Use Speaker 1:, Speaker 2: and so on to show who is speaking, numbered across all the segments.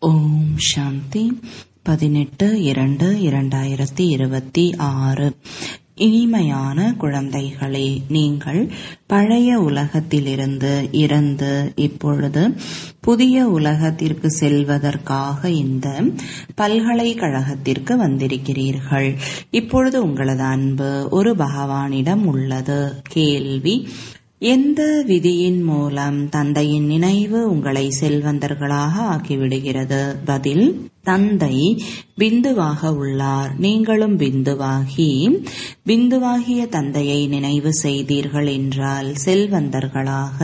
Speaker 1: ஓம் சாந்தி பதினெட்டு இரண்டு இரண்டாயிரத்தி இருபத்தி ஆறு இனிமையான குழந்தைகளே நீங்கள் பழைய உலகத்திலிருந்து இறந்து இப்பொழுது புதிய உலகத்திற்கு செல்வதற்காக இந்த பல்கலைக்கழகத்திற்கு வந்திருக்கிறீர்கள் இப்பொழுது உங்களது அன்பு ஒரு பகவானிடம் உள்ளது கேள்வி எந்த விதியின் மூலம் தந்தையின் நினைவு உங்களை செல்வந்தர்களாக ஆக்கிவிடுகிறது பதில் தந்தை பிந்துவாக உள்ளார் நீங்களும் பிந்துவாகி பிந்துவாகிய தந்தையை நினைவு செய்தீர்கள் என்றால் செல்வந்தர்களாக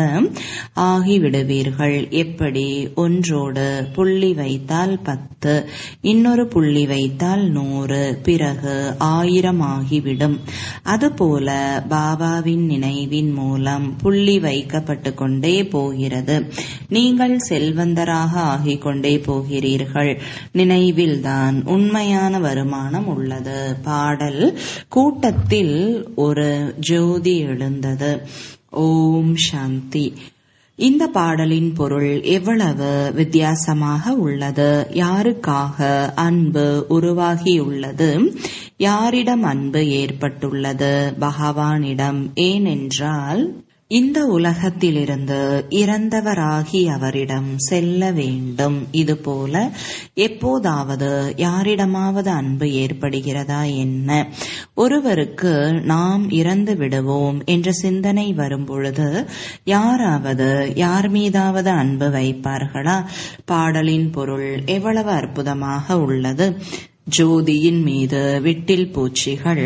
Speaker 1: ஆகிவிடுவீர்கள் எப்படி ஒன்றோடு புள்ளி வைத்தால் பத்து இன்னொரு புள்ளி வைத்தால் நூறு பிறகு ஆயிரம் ஆகிவிடும் அதுபோல பாபாவின் நினைவின் மூலம் புள்ளி வைக்கப்பட்டு கொண்டே போகிறது நீங்கள் செல்வந்தராக ஆகிக் கொண்டே போகிறீர்கள் நினைவில்தான் உண்மையான வருமானம் உள்ளது பாடல் கூட்டத்தில் ஒரு ஜோதி எழுந்தது ஓம் சாந்தி இந்த பாடலின் பொருள் எவ்வளவு வித்தியாசமாக உள்ளது யாருக்காக அன்பு உருவாகியுள்ளது யாரிடம் அன்பு ஏற்பட்டுள்ளது பகவானிடம் ஏனென்றால் இந்த உலகத்திலிருந்து இறந்தவராகி அவரிடம் செல்ல வேண்டும் இதுபோல எப்போதாவது யாரிடமாவது அன்பு ஏற்படுகிறதா என்ன ஒருவருக்கு நாம் இறந்து விடுவோம் என்ற சிந்தனை வரும்பொழுது யாராவது யார் மீதாவது அன்பு வைப்பார்களா பாடலின் பொருள் எவ்வளவு அற்புதமாக உள்ளது ஜோதியின் மீது விட்டில் பூச்சிகள்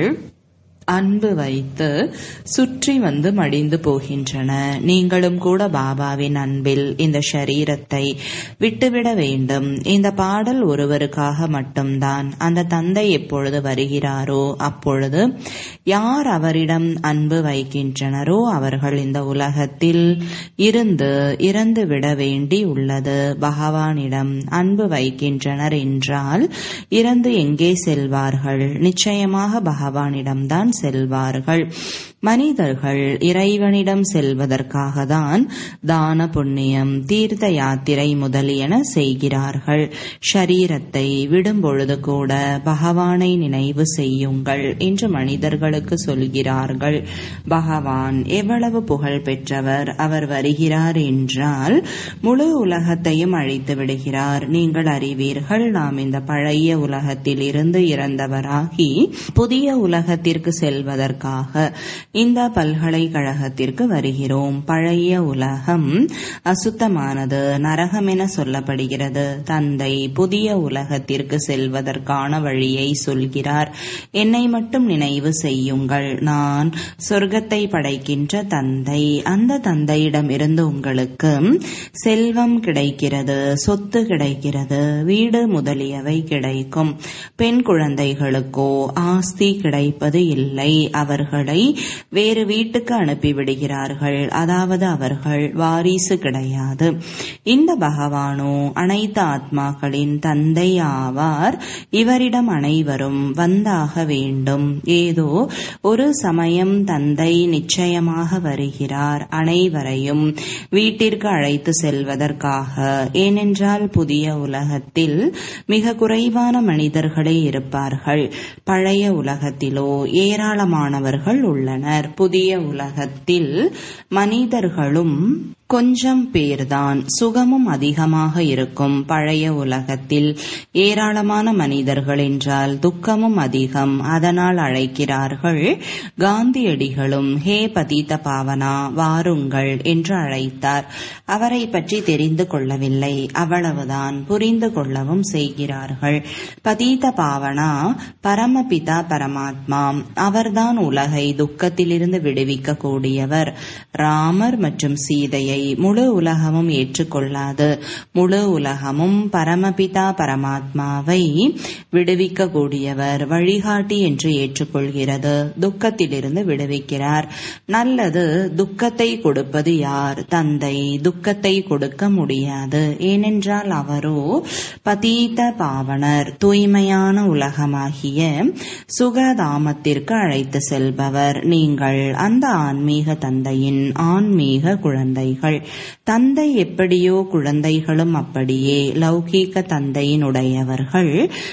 Speaker 1: அன்பு வைத்து சுற்றி வந்து மடிந்து போகின்றன நீங்களும் கூட பாபாவின் அன்பில் இந்த ஷரீரத்தை விட்டுவிட வேண்டும் இந்த பாடல் ஒருவருக்காக மட்டும்தான் அந்த தந்தை எப்பொழுது வருகிறாரோ அப்பொழுது யார் அவரிடம் அன்பு வைக்கின்றனரோ அவர்கள் இந்த உலகத்தில் இருந்து இறந்து விட வேண்டி உள்ளது பகவானிடம் அன்பு வைக்கின்றனர் என்றால் இறந்து எங்கே செல்வார்கள் நிச்சயமாக பகவானிடம்தான் செல்வார்கள் மனிதர்கள் இறைவனிடம் செல்வதற்காக தான் தான புண்ணியம் தீர்த்த யாத்திரை முதலியன செய்கிறார்கள் ஷரீரத்தை விடும் பொழுது கூட பகவானை நினைவு செய்யுங்கள் என்று மனிதர்களுக்கு சொல்கிறார்கள் பகவான் எவ்வளவு புகழ் பெற்றவர் அவர் வருகிறார் என்றால் முழு உலகத்தையும் அழித்து விடுகிறார் நீங்கள் அறிவீர்கள் நாம் இந்த பழைய உலகத்தில் இருந்து இறந்தவராகி புதிய உலகத்திற்கு செல்வதற்காக இந்த பல்கலைக்கழகத்திற்கு வருகிறோம் பழைய உலகம் அசுத்தமானது நரகம் என சொல்லப்படுகிறது தந்தை புதிய உலகத்திற்கு செல்வதற்கான வழியை சொல்கிறார் என்னை மட்டும் நினைவு செய்யுங்கள் நான் சொர்க்கத்தை படைக்கின்ற தந்தை அந்த தந்தையிடமிருந்து உங்களுக்கு செல்வம் கிடைக்கிறது சொத்து கிடைக்கிறது வீடு முதலியவை கிடைக்கும் பெண் குழந்தைகளுக்கோ ஆஸ்தி கிடைப்பது இல்லை அவர்களை வேறு வீட்டுக்கு அனுப்பிவிடுகிறார்கள் அதாவது அவர்கள் வாரிசு கிடையாது இந்த பகவானோ அனைத்து ஆத்மாக்களின் தந்தை ஆவார் இவரிடம் அனைவரும் வந்தாக வேண்டும் ஏதோ ஒரு சமயம் தந்தை நிச்சயமாக வருகிறார் அனைவரையும் வீட்டிற்கு அழைத்து செல்வதற்காக ஏனென்றால் புதிய உலகத்தில் மிக குறைவான மனிதர்களே இருப்பார்கள் பழைய உலகத்திலோ ஏராளமானவர்கள் உள்ளனர் புதிய உலகத்தில் மனிதர்களும் கொஞ்சம் பேர்தான் சுகமும் அதிகமாக இருக்கும் பழைய உலகத்தில் ஏராளமான மனிதர்கள் என்றால் துக்கமும் அதிகம் அதனால் அழைக்கிறார்கள் காந்தியடிகளும் ஹே பதித்த பாவனா வாருங்கள் என்று அழைத்தார் அவரை பற்றி தெரிந்து கொள்ளவில்லை அவ்வளவுதான் புரிந்து கொள்ளவும் செய்கிறார்கள் பதித்த பாவனா பரமபிதா பரமாத்மா அவர்தான் உலகை துக்கத்திலிருந்து விடுவிக்க கூடியவர் ராமர் மற்றும் சீதையை முழு உலகமும் ஏற்றுக்கொள்ளாது முழு உலகமும் பரமபிதா பரமாத்மாவை விடுவிக்க கூடியவர் வழிகாட்டி என்று ஏற்றுக்கொள்கிறது துக்கத்திலிருந்து விடுவிக்கிறார் நல்லது துக்கத்தை கொடுப்பது யார் தந்தை துக்கத்தை கொடுக்க முடியாது ஏனென்றால் அவரோ பதீத பாவனர் தூய்மையான உலகமாகிய சுகதாமத்திற்கு அழைத்து செல்பவர் நீங்கள் அந்த ஆன்மீக தந்தையின் ஆன்மீக குழந்தைகள் குழந்தைகள் தந்தை எப்படியோ குழந்தைகளும் அப்படியே லௌகீக தந்தையினுடையவர்கள்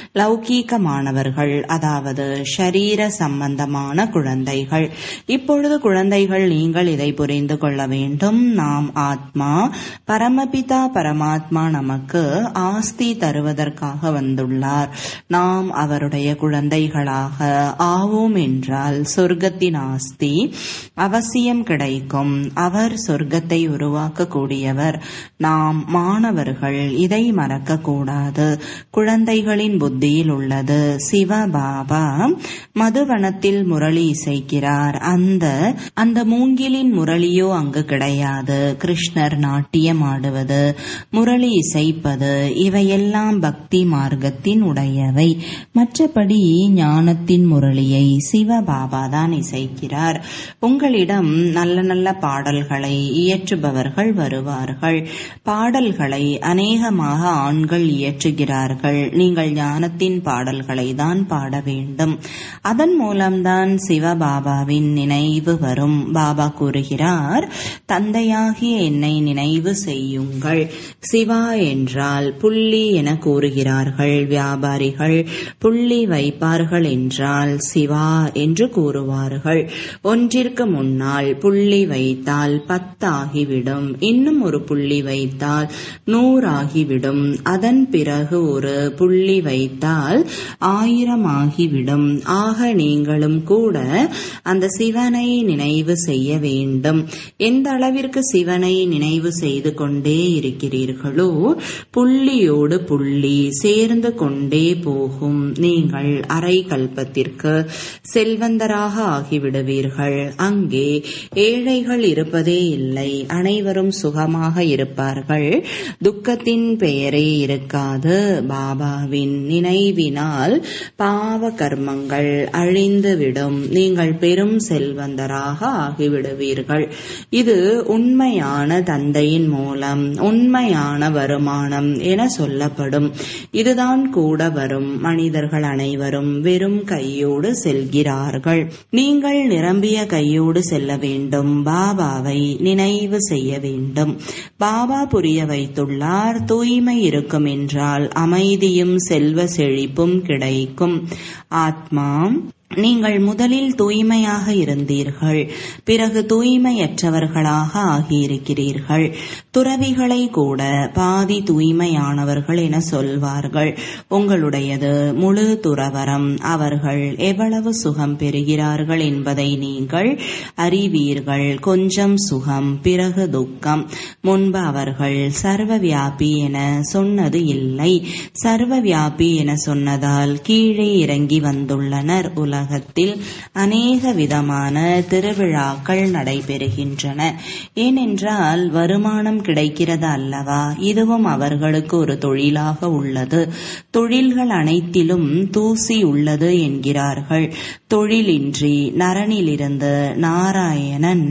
Speaker 1: லௌகீகமானவர்கள் அதாவது ஷரீர சம்பந்தமான குழந்தைகள் இப்பொழுது குழந்தைகள் நீங்கள் இதை புரிந்து கொள்ள வேண்டும் நாம் ஆத்மா பரமபிதா பரமாத்மா நமக்கு ஆஸ்தி தருவதற்காக வந்துள்ளார் நாம் அவருடைய குழந்தைகளாக ஆவோம் என்றால் சொர்க்கத்தின் ஆஸ்தி அவசியம் கிடைக்கும் அவர் சொர்க்கத்தை உருவாக்கக்கூடியவர் நாம் மாணவர்கள் இதை மறக்க கூடாது குழந்தைகளின் புத்தியில் உள்ளது சிவபாபா மதுவனத்தில் முரளி இசைக்கிறார் அந்த அந்த மூங்கிலின் முரளியோ அங்கு கிடையாது கிருஷ்ணர் நாட்டியம் ஆடுவது முரளி இசைப்பது இவையெல்லாம் பக்தி மார்க்கத்தின் உடையவை மற்றபடி ஞானத்தின் முரளியை சிவபாபா தான் இசைக்கிறார் உங்களிடம் நல்ல நல்ல பாடல்களை இயற்றுபவர்கள் வருவார்கள் பாடல்களை அநேகமாக ஆண்கள் இயற்றுகிறார்கள் நீங்கள் ஞானத்தின் பாடல்களை தான் பாட வேண்டும் அதன் மூலம்தான் சிவபாபாவின் நினைவு வரும் பாபா கூறுகிறார் தந்தையாகிய என்னை நினைவு செய்யுங்கள் சிவா என்றால் புள்ளி என கூறுகிறார்கள் வியாபாரிகள் புள்ளி வைப்பார்கள் என்றால் சிவா என்று கூறுவார்கள் ஒன்றிற்கு முன்னால் புள்ளி வைத்தால் பத்தாகிவிடும் இன்னும் ஒரு புள்ளி வைத்தால் நூறாகிவிடும் அதன் பிறகு ஒரு புள்ளி வைத்தால் ஆயிரம் ஆகிவிடும் ஆக நீங்களும் கூட அந்த சிவனை நினைவு செய்ய வேண்டும் எந்த அளவிற்கு சிவனை நினைவு செய்து கொண்டே இருக்கிறீர்களோ புள்ளியோடு புள்ளி சேர்ந்து கொண்டே போகும் நீங்கள் அரை கல்பத்திற்கு செல்வந்தராக ஆகிவிடுவீர்கள் அங்கே ஏழைகள் இருப்பதே இல்லை அனைவரும் சுகமாக இருப்பார்கள் துக்கத்தின் பெயரே இருக்காது பாபாவின் நினைவினால் பாவ கர்மங்கள் அழிந்துவிடும் நீங்கள் பெரும் செல்வந்தராக ஆகிவிடுவீர்கள் இது உண்மையான தந்தையின் மூலம் உண்மையான வருமானம் என சொல்லப்படும் இதுதான் கூட வரும் மனிதர்கள் அனைவரும் வெறும் கையோடு செல்கிறார்கள் நீங்கள் நிரம்பிய கையோடு செல்ல வேண்டும் பாபாவை நினைவு செய்ய வேண்டும் பாபா புரிய வைத்துள்ளார் தூய்மை இருக்கும் என்றால் அமைதியும் செல்வ செழிப்பும் கிடைக்கும் ஆத்மா நீங்கள் முதலில் தூய்மையாக இருந்தீர்கள் பிறகு தூய்மையற்றவர்களாக ஆகியிருக்கிறீர்கள் துறவிகளை கூட பாதி தூய்மையானவர்கள் என சொல்வார்கள் உங்களுடையது முழு துறவரம் அவர்கள் எவ்வளவு சுகம் பெறுகிறார்கள் என்பதை நீங்கள் அறிவீர்கள் கொஞ்சம் சுகம் பிறகு துக்கம் முன்பு அவர்கள் சர்வ வியாபி என சொன்னது இல்லை சர்வ வியாபி என சொன்னதால் கீழே இறங்கி வந்துள்ளனர் உலக உலகத்தில் அநேக விதமான திருவிழாக்கள் நடைபெறுகின்றன ஏனென்றால் வருமானம் கிடைக்கிறது அல்லவா இதுவும் அவர்களுக்கு ஒரு தொழிலாக உள்ளது தொழில்கள் அனைத்திலும் தூசி உள்ளது என்கிறார்கள் தொழிலின்றி நரனிலிருந்து நாராயணன்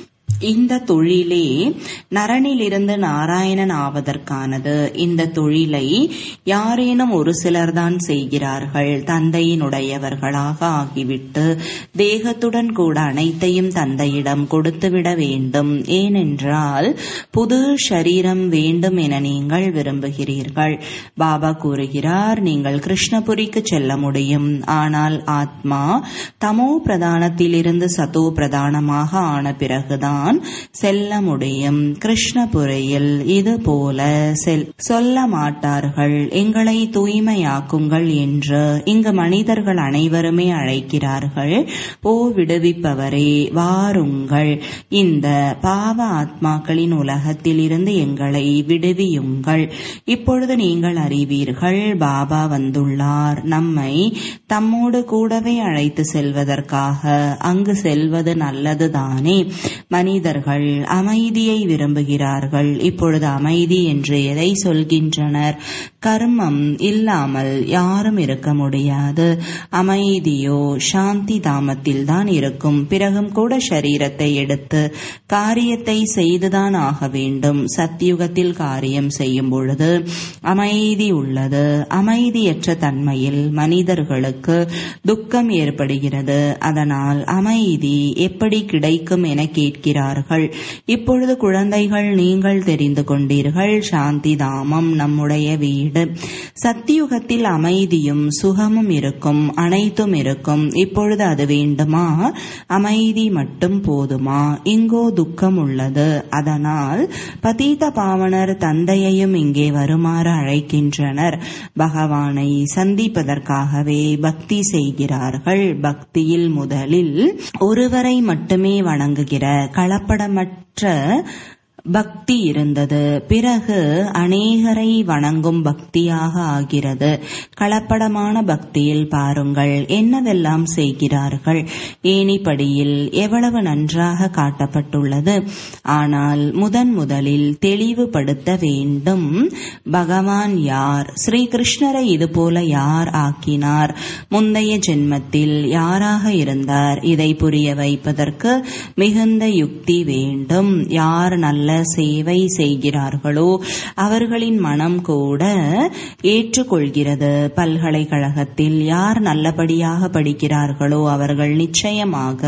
Speaker 1: இந்த தொழிலே நரனிலிருந்து நாராயணன் ஆவதற்கானது இந்த தொழிலை யாரேனும் ஒரு சிலர்தான் செய்கிறார்கள் தந்தையினுடையவர்களாக ஆகிவிட்டு தேகத்துடன் கூட அனைத்தையும் தந்தையிடம் கொடுத்துவிட வேண்டும் ஏனென்றால் புது ஷரீரம் வேண்டும் என நீங்கள் விரும்புகிறீர்கள் பாபா கூறுகிறார் நீங்கள் கிருஷ்ணபுரிக்கு செல்ல முடியும் ஆனால் ஆத்மா தமோ பிரதானத்திலிருந்து சதோ பிரதானமாக ஆன பிறகுதான் செல்ல முடியும் கிருஷ்ணபுரையில் இது போல செல் சொல்ல மாட்டார்கள் எங்களை தூய்மையாக்குங்கள் என்று இங்கு மனிதர்கள் அனைவருமே அழைக்கிறார்கள் ஓ விடுவிப்பவரே வாருங்கள் இந்த பாவ ஆத்மாக்களின் உலகத்தில் இருந்து எங்களை விடுவியுங்கள் இப்பொழுது நீங்கள் அறிவீர்கள் பாபா வந்துள்ளார் நம்மை தம்மோடு கூடவே அழைத்து செல்வதற்காக அங்கு செல்வது நல்லதுதானே மனிதர்கள் அமைதியை விரும்புகிறார்கள் இப்பொழுது அமைதி என்று எதை சொல்கின்றனர் கர்மம் இல்லாமல் யாரும் இருக்க முடியாது அமைதியோ சாந்தி தாமத்தில் தான் இருக்கும் பிறகும் கூட சரீரத்தை எடுத்து காரியத்தை செய்துதான் ஆக வேண்டும் சத்தியுகத்தில் காரியம் செய்யும் பொழுது அமைதி உள்ளது அமைதியற்ற தன்மையில் மனிதர்களுக்கு துக்கம் ஏற்படுகிறது அதனால் அமைதி எப்படி கிடைக்கும் என கேட்கிறார்கள் இப்பொழுது குழந்தைகள் நீங்கள் தெரிந்து கொண்டீர்கள் சாந்தி தாமம் நம்முடைய வீடு சத்தியுகத்தில் அமைதியும் சுகமும் இருக்கும் அனைத்தும் இருக்கும் இப்பொழுது அது வேண்டுமா அமைதி மட்டும் போதுமா இங்கோ துக்கம் உள்ளது அதனால் பதீத பாவனர் தந்தையையும் இங்கே வருமாறு அழைக்கின்றனர் பகவானை சந்திப்பதற்காகவே பக்தி செய்கிறார்கள் பக்தியில் முதலில் ஒருவரை மட்டுமே வணங்குகிற கலப்படமற்ற பக்தி இருந்தது பிறகு அநேகரை வணங்கும் பக்தியாக ஆகிறது கலப்படமான பக்தியில் பாருங்கள் என்னவெல்லாம் செய்கிறார்கள் ஏணிப்படியில் எவ்வளவு நன்றாக காட்டப்பட்டுள்ளது ஆனால் முதன் முதலில் தெளிவுபடுத்த வேண்டும் பகவான் யார் ஸ்ரீ கிருஷ்ணரை இதுபோல யார் ஆக்கினார் முந்தைய ஜென்மத்தில் யாராக இருந்தார் இதை புரிய வைப்பதற்கு மிகுந்த யுக்தி வேண்டும் யார் நல்ல சேவை செய்கிறார்களோ அவர்களின் மனம் கூட ஏற்றுக்கொள்கிறது பல்கலைக்கழகத்தில் யார் நல்லபடியாக படிக்கிறார்களோ அவர்கள் நிச்சயமாக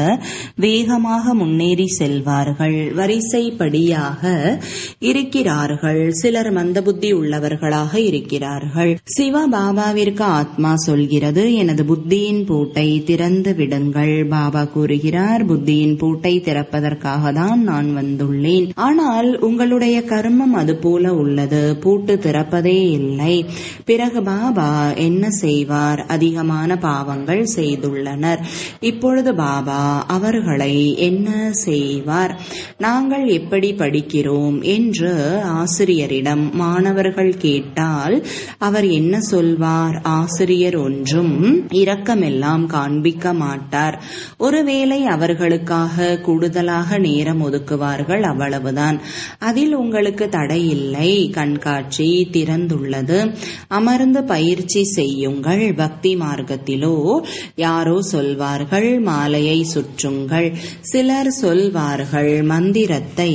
Speaker 1: வேகமாக முன்னேறி செல்வார்கள் வரிசைப்படியாக இருக்கிறார்கள் சிலர் மந்தபுத்தி உள்ளவர்களாக இருக்கிறார்கள் சிவ பாபாவிற்கு ஆத்மா சொல்கிறது எனது புத்தியின் பூட்டை திறந்து விடுங்கள் பாபா கூறுகிறார் புத்தியின் பூட்டை திறப்பதற்காக தான் நான் வந்துள்ளேன் ஆனால் உங்களுடைய கர்மம் அது போல உள்ளது பூட்டு திறப்பதே இல்லை பிறகு பாபா என்ன செய்வார் அதிகமான பாவங்கள் செய்துள்ளனர் இப்பொழுது பாபா அவர்களை என்ன செய்வார் நாங்கள் எப்படி படிக்கிறோம் என்று ஆசிரியரிடம் மாணவர்கள் கேட்டால் அவர் என்ன சொல்வார் ஆசிரியர் ஒன்றும் இரக்கமெல்லாம் காண்பிக்க மாட்டார் ஒருவேளை அவர்களுக்காக கூடுதலாக நேரம் ஒதுக்குவார்கள் அவ்வளவுதான் அதில் உங்களுக்கு தடை இல்லை கண்காட்சி திறந்துள்ளது அமர்ந்து பயிற்சி செய்யுங்கள் பக்தி மார்க்கத்திலோ யாரோ சொல்வார்கள் மாலையை சுற்றுங்கள் சிலர் சொல்வார்கள் மந்திரத்தை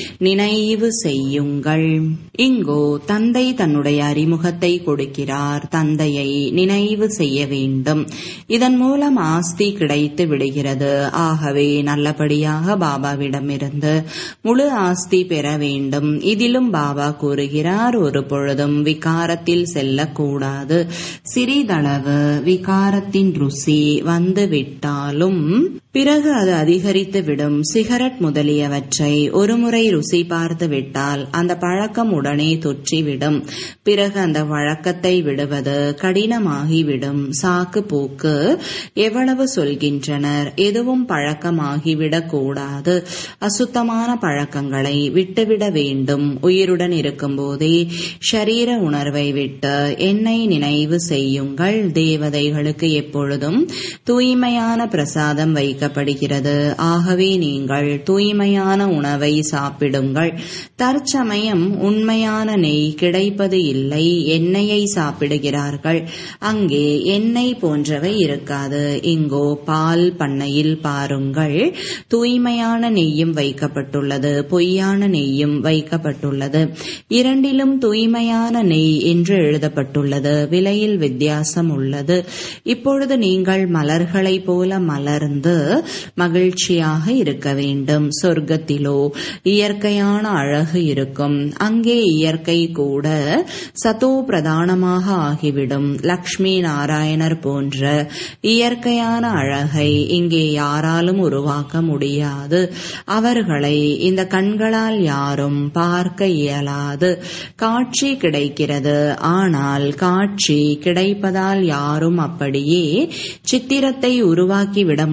Speaker 1: நினைவு செய்யுங்கள் இங்கோ தந்தை தன்னுடைய அறிமுகத்தை கொடுக்கிறார் தந்தையை நினைவு செய்ய வேண்டும் இதன் மூலம் ஆஸ்தி கிடைத்து விடுகிறது ஆகவே நல்லபடியாக பாபாவிடமிருந்து முழு ஆஸ்தி பெற வேண்டும் இதிலும் பாபா கூறுகிறார் ஒரு பொழுதும் விகாரத்தில் செல்லக்கூடாது சிறிதளவு விகாரத்தின் ருசி வந்துவிட்டாலும் பிறகு அது அதிகரித்து விடும் சிகரெட் முதலியவற்றை ஒருமுறை ருசி பார்த்து விட்டால் அந்த பழக்கம் உடனே தொற்றிவிடும் பிறகு அந்த வழக்கத்தை விடுவது கடினமாகிவிடும் சாக்கு போக்கு எவ்வளவு சொல்கின்றனர் எதுவும் பழக்கமாகிவிடக் கூடாது அசுத்தமான பழக்கங்களை விட்டுவிட வேண்டும் உயிருடன் இருக்கும்போதே ஷரீர உணர்வை விட்டு என்னை நினைவு செய்யுங்கள் தேவதைகளுக்கு எப்பொழுதும் தூய்மையான பிரசாதம் வைக்கப்படுகிறது ஆகவே நீங்கள் தூய்மையான உணவை சாப்பிடுங்கள் தற்சமயம் உண்மையான நெய் கிடைப்பது இல்லை எண்ணெயை சாப்பிடுகிறார்கள் அங்கே எண்ணெய் போன்றவை இருக்காது இங்கோ பால் பண்ணையில் பாருங்கள் தூய்மையான நெய்யும் வைக்கப்பட்டுள்ளது பொய்யான நெய்யும் வைக்கப்பட்டுள்ளது இரண்டிலும் தூய்மையான நெய் என்று எழுதப்பட்டுள்ளது விலையில் வித்தியாசம் உள்ளது இப்பொழுது நீங்கள் மலர்களைப் போல மலர்ந்து மகிழ்ச்சியாக இருக்க வேண்டும் சொர்க்கத்திலோ இயற்கையான அழகு இருக்கும் அங்கே இயற்கை கூட சதோ பிரதானமாக ஆகிவிடும் லக்ஷ்மி நாராயணர் போன்ற இயற்கையான அழகை இங்கே யாராலும் உருவாக்க முடியாது அவர்களை இந்த கண்களால் யாரும் பார்க்க இயலாது காட்சி கிடைக்கிறது ஆனால் காட்சி கிடைப்பதால் யாரும் அப்படியே சித்திரத்தை உருவாக்கி விட முடியாது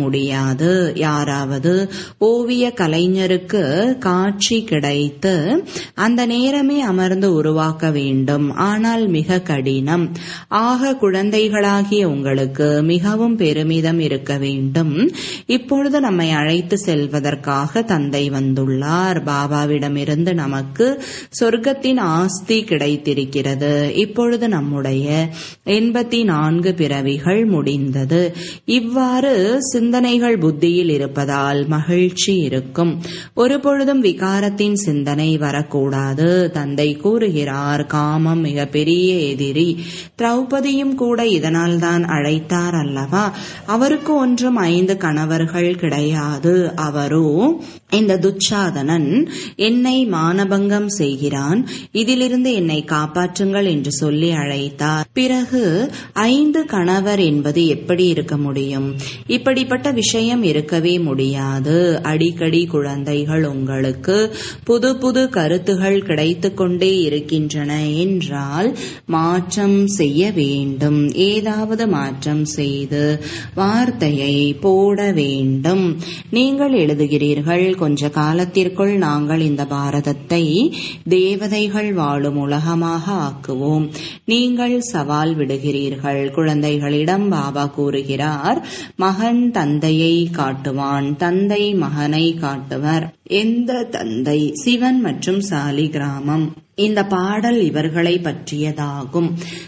Speaker 1: முடியாது யாராவது ஓவிய கலைஞருக்கு காட்சி கிடைத்து அந்த நேரமே அமர்ந்து உருவாக்க வேண்டும் ஆனால் மிக கடினம் ஆக குழந்தைகளாகிய உங்களுக்கு மிகவும் பெருமிதம் இருக்க வேண்டும் இப்பொழுது நம்மை அழைத்து செல்வதற்காக தந்தை வந்துள்ளார் பாபாவிடமிருந்து நமக்கு சொர்க்கத்தின் ஆஸ்தி கிடைத்திருக்கிறது இப்பொழுது நம்முடைய எண்பத்தி நான்கு பிறவிகள் முடிந்தது இவ்வாறு சிந்தனைகள் புத்தியில் இருப்பதால் மகிழ்ச்சி இருக்கும் ஒரு பொழுதும் விகாரத்தின் சிந்தனை வரக்கூடாது தந்தை கூறுகிறார் காமம் மிக பெரிய எதிரி திரௌபதியும் கூட இதனால் தான் அழைத்தார் அல்லவா அவருக்கு ஒன்றும் ஐந்து கணவர்கள் கிடையாது அவரோ இந்த துச்சாதனன் என்னை மானபங்கம் செய்கிறான் இதிலிருந்து என்னை காப்பாற்றுங்கள் என்று சொல்லி அழைத்தார் பிறகு ஐந்து கணவர் என்பது எப்படி இருக்க முடியும் இப்படிப்பட்ட விஷயம் இருக்கவே முடியாது அடிக்கடி குழந்தைகள் உங்களுக்கு புது புது கருத்துகள் கிடைத்து கொண்டே இருக்கின்றன என்றால் மாற்றம் செய்ய வேண்டும் ஏதாவது மாற்றம் செய்து வார்த்தையை போட வேண்டும் நீங்கள் எழுதுகிறீர்கள் கொஞ்ச காலத்திற்குள் நாங்கள் இந்த பாரதத்தை தேவதைகள் வாழும் உலகமாக ஆக்குவோம் நீங்கள் சவால் விடுகிறீர்கள் குழந்தைகளிடம் பாபா கூறுகிறார் மகன் தந்தையை காட்டுவான் தந்தை மகனை காட்டுவர் எந்த தந்தை சிவன் மற்றும் சாலி கிராமம் இந்த பாடல் இவர்களை பற்றியதாகும்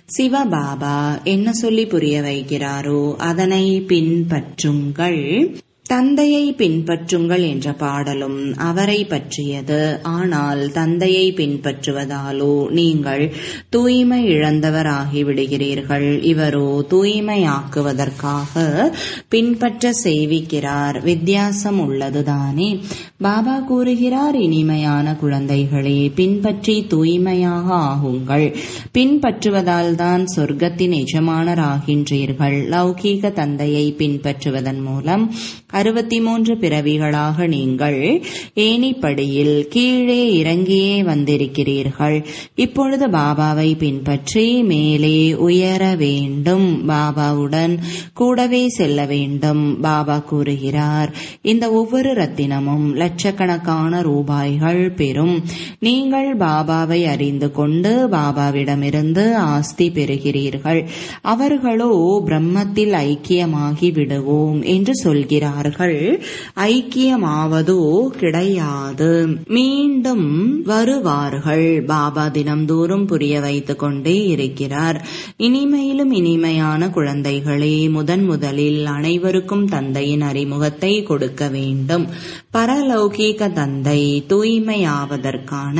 Speaker 1: சிவபாபா என்ன சொல்லி புரிய வைக்கிறாரோ அதனை பின்பற்றுங்கள் தந்தையை பின்பற்றுங்கள் என்ற பாடலும் அவரை பற்றியது ஆனால் தந்தையை பின்பற்றுவதாலோ நீங்கள் தூய்மை இழந்தவராகி விடுகிறீர்கள் இவரோ தூய்மையாக்குவதற்காக பின்பற்ற செய்விக்கிறார் வித்தியாசம் உள்ளதுதானே பாபா கூறுகிறார் இனிமையான குழந்தைகளே பின்பற்றி தூய்மையாக ஆகுங்கள் பின்பற்றுவதால் தான் சொர்க்கத்தின் எஜமானர் ஆகின்றீர்கள் லௌகீக தந்தையை பின்பற்றுவதன் மூலம் அறுபத்தி மூன்று பிறவிகளாக நீங்கள் ஏணிப்படியில் கீழே இறங்கியே வந்திருக்கிறீர்கள் இப்பொழுது பாபாவை பின்பற்றி மேலே உயர வேண்டும் பாபாவுடன் கூடவே செல்ல வேண்டும் பாபா கூறுகிறார் இந்த ஒவ்வொரு ரத்தினமும் லட்சக்கணக்கான ரூபாய்கள் பெறும் நீங்கள் பாபாவை அறிந்து கொண்டு பாபாவிடமிருந்து ஆஸ்தி பெறுகிறீர்கள் அவர்களோ பிரம்மத்தில் ஐக்கியமாகி விடுவோம் என்று சொல்கிறார் வருகிறார்கள் ஐக்கியமாவதோ கிடையாது மீண்டும் வருவார்கள் பாபா தினம்தோறும் புரிய வைத்துக் கொண்டே இருக்கிறார் இனிமையிலும் இனிமையான குழந்தைகளே முதன் முதலில் அனைவருக்கும் தந்தையின் அறிமுகத்தை கொடுக்க வேண்டும் பரலௌகீக தந்தை தூய்மையாவதற்கான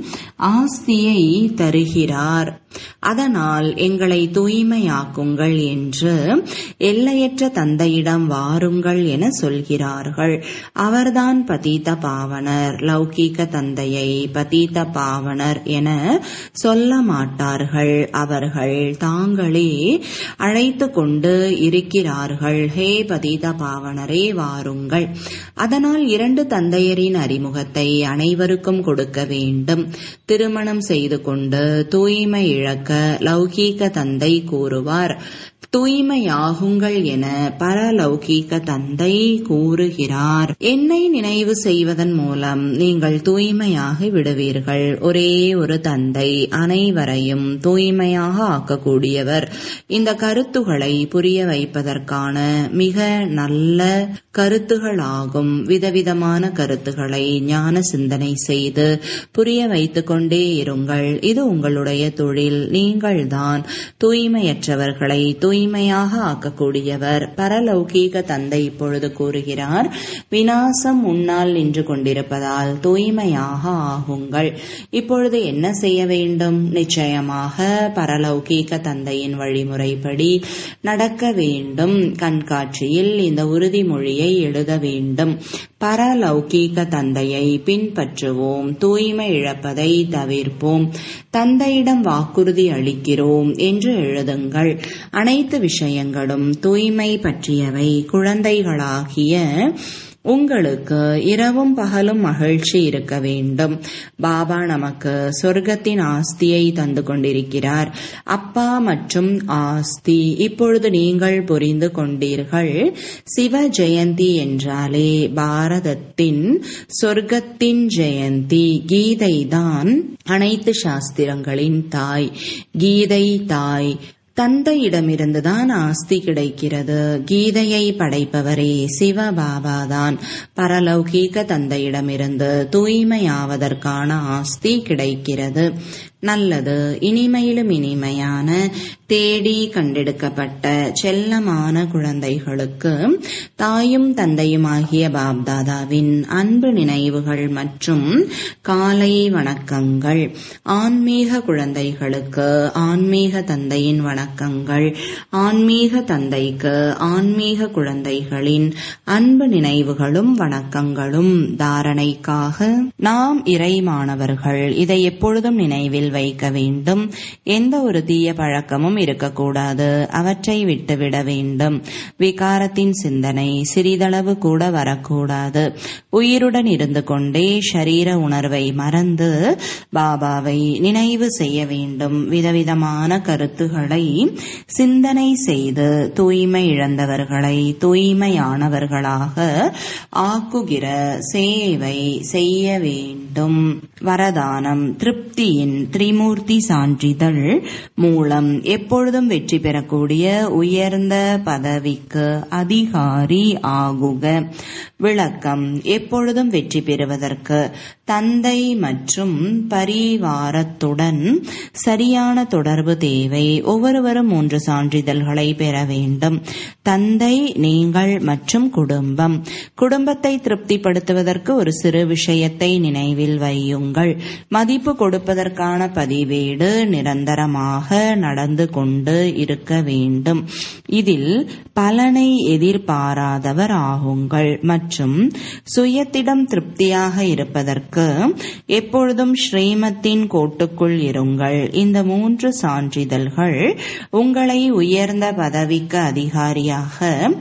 Speaker 1: ஆஸ்தியை தருகிறார் அதனால் எங்களை தூய்மையாக்குங்கள் என்று எல்லையற்ற தந்தையிடம் வாருங்கள் என சொல்கிறார்கள் அவர்தான் பதீத பாவனர் லௌகீக தந்தையை பதீத பாவனர் என சொல்ல மாட்டார்கள் அவர்கள் தாங்களே அழைத்து கொண்டு இருக்கிறார்கள் ஹே பதீத பாவனரே வாருங்கள் அதனால் இரண்டு தந்தையரின் அறிமுகத்தை அனைவருக்கும் கொடுக்க வேண்டும் திருமணம் செய்து கொண்டு தூய்மை இழக்க லௌகீக தந்தை கூறுவார் தூய்மையாகுங்கள் என பரலௌகீக தந்தை கூறுகிறார் என்னை நினைவு செய்வதன் மூலம் நீங்கள் தூய்மையாகி விடுவீர்கள் ஒரே ஒரு தந்தை அனைவரையும் தூய்மையாக ஆக்கக்கூடியவர் இந்த கருத்துகளை புரிய வைப்பதற்கான மிக நல்ல கருத்துகளாகும் விதவிதமான கருத்துக்களை ஞான சிந்தனை செய்து புரிய வைத்துக் கொண்டே இருங்கள் இது உங்களுடைய தொழில் நீங்கள்தான் தூய்மையற்றவர்களை தூய்மையாக ஆக்கக்கூடியவர் பரலௌகீக தந்தை இப்பொழுது கூறுகிறார் வினாசம் முன்னால் நின்று கொண்டிருப்பதால் தூய்மையாக ஆகுங்கள் இப்பொழுது என்ன செய்ய வேண்டும் நிச்சயமாக பரலௌகீக தந்தையின் வழிமுறைப்படி நடக்க வேண்டும் கண்காட்சியில் இந்த உறுதிமொழியை எழுத வேண்டும் பரலௌகீக தந்தையை பின்பற்றுவோம் தூய்மை இழப்பதை தவிர்ப்போம் தந்தையிடம் வாக்குறுதி அளிக்கிறோம் என்று எழுதுங்கள் அனைத்து விஷயங்களும் தூய்மை பற்றியவை குழந்தைகளாகிய உங்களுக்கு இரவும் பகலும் மகிழ்ச்சி இருக்க வேண்டும் பாபா நமக்கு சொர்க்கத்தின் ஆஸ்தியை தந்து கொண்டிருக்கிறார் அப்பா மற்றும் ஆஸ்தி இப்பொழுது நீங்கள் புரிந்து கொண்டீர்கள் சிவ ஜெயந்தி என்றாலே பாரதத்தின் சொர்க்கத்தின் ஜெயந்தி கீதை தான் அனைத்து சாஸ்திரங்களின் தாய் கீதை தாய் தந்தையிடமிருந்துதான் ஆஸ்தி கிடைக்கிறது கீதையை படைப்பவரே சிவபாபாதான் பரலௌகீக தந்தையிடமிருந்து தூய்மையாவதற்கான ஆஸ்தி கிடைக்கிறது நல்லது இனிமையிலும் இனிமையான தேடி கண்டெடுக்கப்பட்ட செல்லமான குழந்தைகளுக்கு தாயும் தந்தையுமாகிய பாப்தாதாவின் அன்பு நினைவுகள் மற்றும் காலை வணக்கங்கள் ஆன்மீக குழந்தைகளுக்கு ஆன்மீக தந்தையின் வணக்கங்கள் ஆன்மீக தந்தைக்கு ஆன்மீக குழந்தைகளின் அன்பு நினைவுகளும் வணக்கங்களும் தாரணைக்காக நாம் இறைமானவர்கள் இதை எப்பொழுதும் நினைவில் வைக்க வேண்டும் எந்த ஒரு தீய பழக்கமும் இருக்கக்கூடாது அவற்றை விட்டுவிட வேண்டும் விகாரத்தின் சிந்தனை சிறிதளவு கூட வரக்கூடாது உயிருடன் இருந்து கொண்டே ஷரீர உணர்வை மறந்து பாபாவை நினைவு செய்ய வேண்டும் விதவிதமான கருத்துக்களை சிந்தனை செய்து தூய்மை இழந்தவர்களை தூய்மையானவர்களாக ஆக்குகிற சேவை செய்ய வேண்டும் வரதானம் திருப்தியின் திரிமூர்த்தி சான்றிதழ் மூலம் எப்பொழுதும் வெற்றி பெறக்கூடிய உயர்ந்த பதவிக்கு அதிகாரி ஆகுக விளக்கம் எப்பொழுதும் வெற்றி பெறுவதற்கு தந்தை மற்றும் பரிவாரத்துடன் சரியான தொடர்பு தேவை ஒவ்வொருவரும் மூன்று சான்றிதழ்களை பெற வேண்டும் தந்தை நீங்கள் மற்றும் குடும்பம் குடும்பத்தை திருப்திப்படுத்துவதற்கு ஒரு சிறு விஷயத்தை நினைவில் வையுங்கள் மதிப்பு கொடுப்பதற்கான பதிவேடு நிரந்தரமாக நடந்து கொண்டு இருக்க வேண்டும் இதில் பலனை எதிர்பாராதவர் ஆகுங்கள் மற்றும் சுயத்திடம் திருப்தியாக இருப்பதற்கு எப்பொழுதும் ஸ்ரீமத்தின் கோட்டுக்குள் இருங்கள் இந்த மூன்று சான்றிதழ்கள் உங்களை உயர்ந்த பதவிக்கு அதிகாரியாக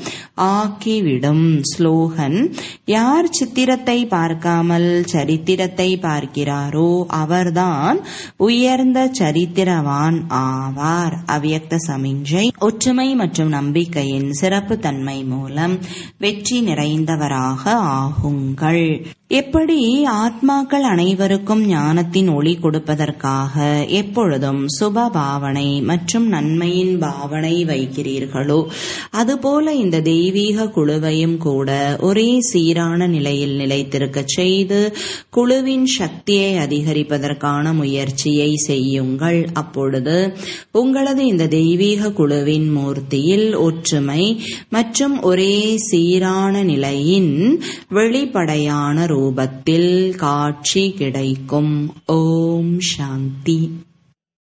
Speaker 1: ஆக்கிவிடும் ஸ்லோகன் யார் சித்திரத்தை பார்க்காமல் சரித்திரத்தை பார்க்கிறாரோ அவர்தான் உயர்ந்த சரித்திரவான் ஆவார் அவ்யக்த சமிஞ்சை ஒற்றுமை மற்றும் நம்பிக்கையின் சிறப்பு தன்மை மூலம் வெற்றி நிறைந்தவராக ஆகுங்கள் எப்படி ஆத்மாக்கள் அனைவருக்கும் ஞானத்தின் ஒளி கொடுப்பதற்காக எப்பொழுதும் சுப பாவனை மற்றும் நன்மையின் பாவனை வைக்கிறீர்களோ அதுபோல இந்த தெய்வீக குழுவையும் கூட ஒரே சீரான நிலையில் நிலைத்திருக்க செய்து குழுவின் சக்தியை அதிகரிப்பதற்கான முயற்சியை செய்யுங்கள் அப்பொழுது உங்களது இந்த தெய்வீக குழுவின் மூர்த்தியில் ஒற்றுமை மற்றும் ஒரே சீரான நிலையின் வெளிப்படையான ரூபத்தில் காட்சி கிடைக்கும் ஓம் சாந்தி